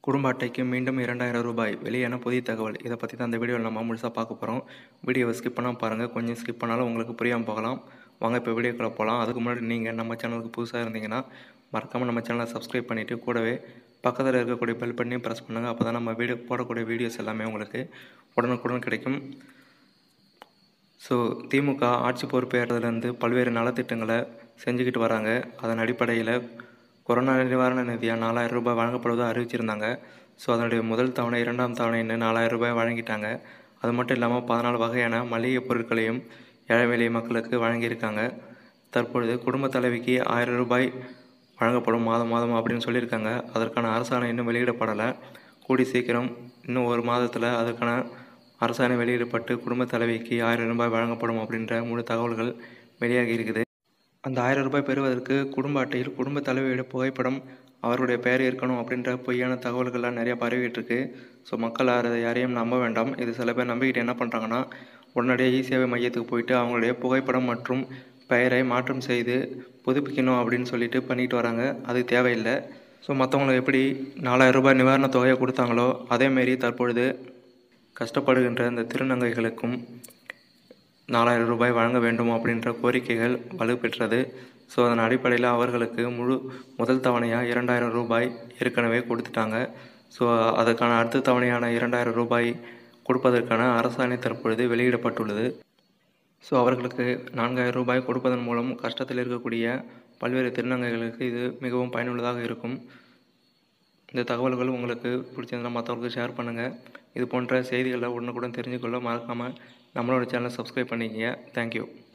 குடும்ப அட்டைக்கு மீண்டும் இரண்டாயிரம் ரூபாய் வெளியான புதிய தகவல் இதை பற்றி தான் இந்த வீடியோவில் நம்ம முழுசாக பார்க்க போகிறோம் வீடியோவை ஸ்கிப் பண்ணால் பாருங்கள் கொஞ்சம் ஸ்கிப் பண்ணாலும் உங்களுக்கு புரியாமல் போகலாம் வாங்க இப்போ வீடியோக்குள்ளே போகலாம் அதுக்கு முன்னாடி நீங்கள் நம்ம சேனலுக்கு புதுசாக இருந்தீங்கன்னா மறக்காமல் நம்ம சேனலை சப்ஸ்கிரைப் பண்ணிவிட்டு கூடவே பக்கத்தில் இருக்கக்கூடிய பெல் பட்டனையும் ப்ரெஸ் பண்ணுங்கள் அப்போ தான் நம்ம வீடியோ போடக்கூடிய வீடியோஸ் எல்லாமே உங்களுக்கு உடனுக்குடன் கிடைக்கும் ஸோ திமுக ஆட்சி பொறுப்பேற்றதுலேருந்து பல்வேறு நலத்திட்டங்களை செஞ்சுக்கிட்டு வராங்க அதன் அடிப்படையில் கொரோனா நிவாரண நிதியாக நாலாயிரம் ரூபாய் வழங்கப்படுவதாக அறிவிச்சிருந்தாங்க ஸோ அதனுடைய முதல் தவணை இரண்டாம் தவணைன்னு நாலாயிரம் ரூபாய் வழங்கிட்டாங்க அது மட்டும் இல்லாமல் பதினாலு வகையான மளிகை பொருட்களையும் ஏழை எளிய மக்களுக்கு வழங்கியிருக்காங்க தற்பொழுது குடும்ப தலைவிக்கு ஆயிரம் ரூபாய் வழங்கப்படும் மாதம் மாதம் அப்படின்னு சொல்லியிருக்காங்க அதற்கான அரசாணை இன்னும் வெளியிடப்படலை கூடி சீக்கிரம் இன்னும் ஒரு மாதத்தில் அதற்கான அரசாணை வெளியிடப்பட்டு குடும்ப தலைவிக்கு ஆயிரம் ரூபாய் வழங்கப்படும் அப்படின்ற முழு தகவல்கள் வெளியாகி இருக்குது அந்த ஆயிரம் ரூபாய் பெறுவதற்கு குடும்ப அட்டையில் குடும்ப தலைவியோட புகைப்படம் அவருடைய பெயர் இருக்கணும் அப்படின்ற பொய்யான தகவல்கள்லாம் நிறையா பரவிட்டு இருக்கு ஸோ மக்கள் அதை யாரையும் நம்ப வேண்டாம் இது சில பேர் நம்பிக்கிட்டு என்ன பண்ணுறாங்கன்னா உடனடியாக இ சேவை மையத்துக்கு போயிட்டு அவங்களுடைய புகைப்படம் மற்றும் பெயரை மாற்றம் செய்து புதுப்பிக்கணும் அப்படின்னு சொல்லிட்டு பண்ணிட்டு வராங்க அது தேவையில்லை ஸோ மற்றவங்களுக்கு எப்படி நாலாயிரம் ரூபாய் நிவாரணத் தொகையை கொடுத்தாங்களோ அதேமாரி தற்பொழுது கஷ்டப்படுகின்ற இந்த திருநங்கைகளுக்கும் நாலாயிரம் ரூபாய் வழங்க வேண்டும் அப்படின்ற கோரிக்கைகள் வலுப்பெற்றது ஸோ அதன் அடிப்படையில் அவர்களுக்கு முழு முதல் தவணையாக இரண்டாயிரம் ரூபாய் ஏற்கனவே கொடுத்துட்டாங்க ஸோ அதற்கான அடுத்த தவணையான இரண்டாயிரம் ரூபாய் கொடுப்பதற்கான அரசாணை தற்பொழுது வெளியிடப்பட்டுள்ளது ஸோ அவர்களுக்கு நான்காயிரம் ரூபாய் கொடுப்பதன் மூலம் கஷ்டத்தில் இருக்கக்கூடிய பல்வேறு திருநங்கைகளுக்கு இது மிகவும் பயனுள்ளதாக இருக்கும் இந்த தகவல்கள் உங்களுக்கு பிடிச்சிருந்தா மற்றவங்களுக்கு ஷேர் பண்ணுங்கள் இது போன்ற செய்திகளை உடனுக்குடன் தெரிஞ்சுக்கொள்ள மறக்காமல் நம்மளோட சேனலை சப்ஸ்கிரைப் பண்ணிக்கங்க தேங்க்யூ